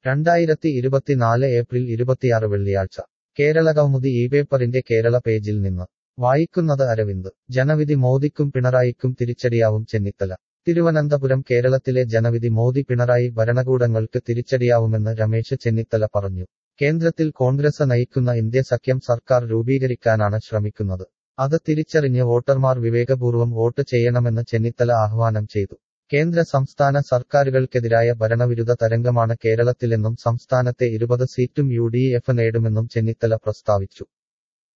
രണ്ടായിരത്തി ഇരുപത്തിനാല് ഏപ്രിൽ ഇരുപത്തിയാറ് വെള്ളിയാഴ്ച കേരള കൗമുദി ഈ പേപ്പറിന്റെ കേരള പേജിൽ നിന്ന് വായിക്കുന്നത് അരവിന്ദ് ജനവിധി മോദിക്കും പിണറായിക്കും തിരിച്ചടിയാവും ചെന്നിത്തല തിരുവനന്തപുരം കേരളത്തിലെ ജനവിധി മോദി പിണറായി ഭരണകൂടങ്ങൾക്ക് തിരിച്ചടിയാവുമെന്ന് രമേശ് ചെന്നിത്തല പറഞ്ഞു കേന്ദ്രത്തിൽ കോൺഗ്രസ് നയിക്കുന്ന ഇന്ത്യ സഖ്യം സർക്കാർ രൂപീകരിക്കാനാണ് ശ്രമിക്കുന്നത് അത് തിരിച്ചറിഞ്ഞ് വോട്ടർമാർ വിവേകപൂർവ്വം വോട്ട് ചെയ്യണമെന്ന് ചെന്നിത്തല ആഹ്വാനം ചെയ്തു കേന്ദ്ര സംസ്ഥാന സർക്കാരുകൾക്കെതിരായ ഭരണവിരുദ്ധ തരംഗമാണ് കേരളത്തിലെന്നും സംസ്ഥാനത്തെ ഇരുപത് സീറ്റും യു ഡി എഫ് നേടുമെന്നും ചെന്നിത്തല പ്രസ്താവിച്ചു